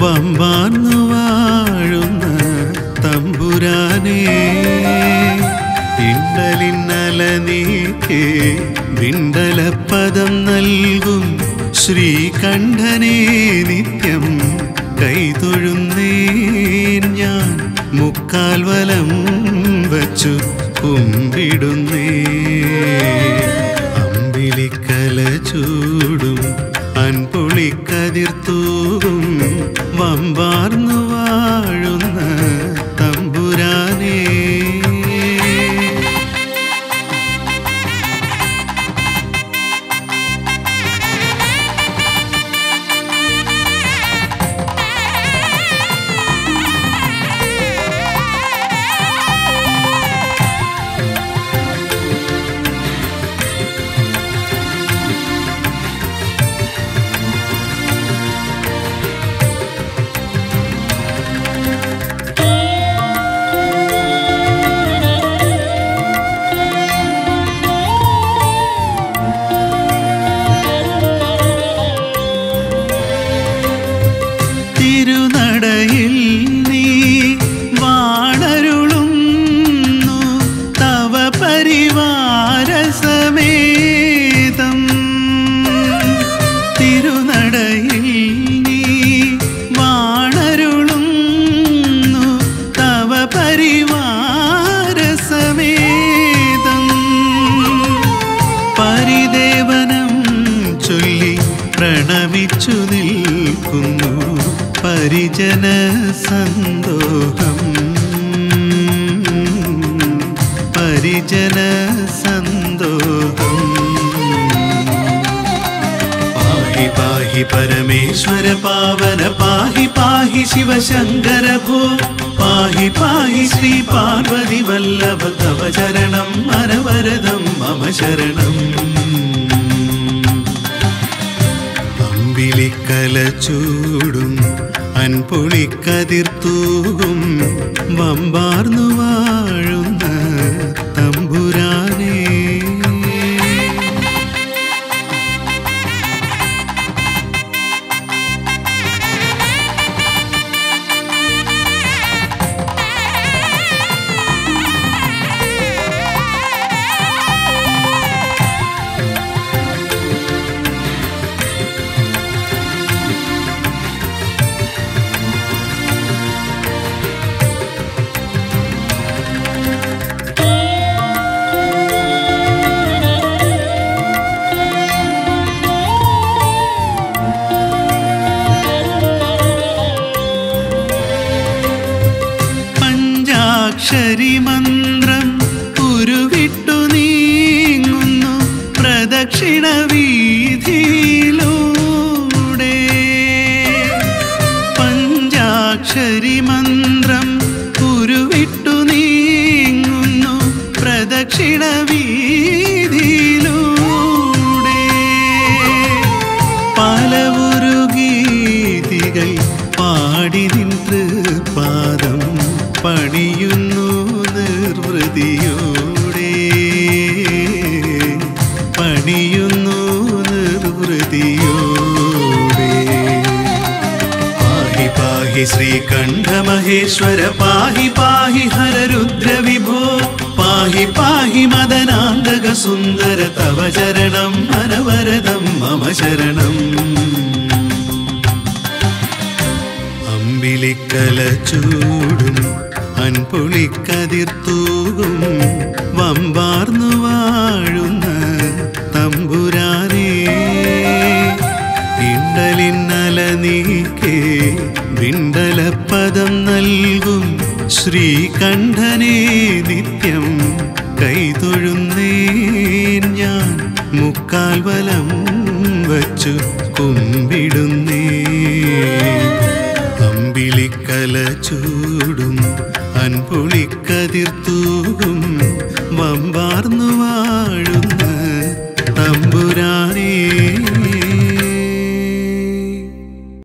വമ്പാർന്നു വാഴുന്ന തമ്പുരാനേ ഇണ്ടലിന്നല നീക്കേ വിണ്ടലപ്പദം നൽകും ശ്രീകണ്ഠനേ നിത്യം കൈതൊഴുന്നേൻ ഞാൻ മുക്കാൽ വലം വച്ചു കുമ്പിടുന്നേ അമ്പിളിക്കല ചൂടും അൻപൊളിക്കതിർത്തൂകും വമ്പാർന്നു വാഴുന്ന തമ്പുരാനേ തിരുനടയിൽ നീ വാണരുളുന്നു തവ പരിവാരസമേതം തിരുനടയിൽ നീ വാണരുളുന്നു തവ പരിവാരസമേതം പരിദേവനം ചൊല്ലി പ്രണമിച്ചു നിൽക്കുന്നു പരിജന സന്തോഷം പരിജന സന്തോഷം പാഹി പാഹി പരമേശ്വര പാവന പാഹി പാഹി ശിവശങ്കര ഭോ പാഹി പാഹി ശ്രീ പാർവതി വല്ലഭ തവ ശരണം അനവരതം മമ ശരണം അമ്പിളിക്കല ചൂടും അൻപൊളിക്കതിർത്തൂകും വമ്പാർന്നു വാഴുന്ന തമ്പുരാനേ പഞ്ചാക്ഷരി മന്ത്രം ഉരുവിട്ടു നീങ്ങുന്നു പ്രദക്ഷിണ വീതിയിലൂടെ പഞ്ചാക്ഷരി മന്ത്രം ഉരുവിട്ടു നീങ്ങുന്നു പ്രദക്ഷിണ വീതിയിലൂടെ പലവുരു ഗീതികൾ പാടി നിன்று പാദം പണിയുന്നു നിർവൃതിയോടെ പണിയുന്നു നിർവൃതിയോടെ പാഹി പാഹി ശ്രീകണ്ഠ മഹേശ്വര പാഹി പാഹി ഹരരുദ്ര വിഭോ പാഹി പാഹി മദനാന്തക സുന്ദര തവ ചരണം അനവരതം മമ ശരണം അമ്പിളിക്കല ചൂടും അൻപൊളിക്കതിർത്തൂകും വമ്പാർന്നു വാഴുന്ന തമ്പുരാനേ ഇണ്ടലിന്നല നീക്കേ വിണ്ടലപ്പദം നൽകും ശ്രീകണ്ഠനേ നിത്യം കൈതൊഴുന്നേൻ ഞാൻ മുക്കാൽ വലം വച്ചു കുമ്പിടുന്നേ അമ്പിളിക്കല ചൂടും അൻപൊളിക്കതിർത്തൂകും വമ്പാർന്നു വാഴുന്ന തമ്പുരാനേ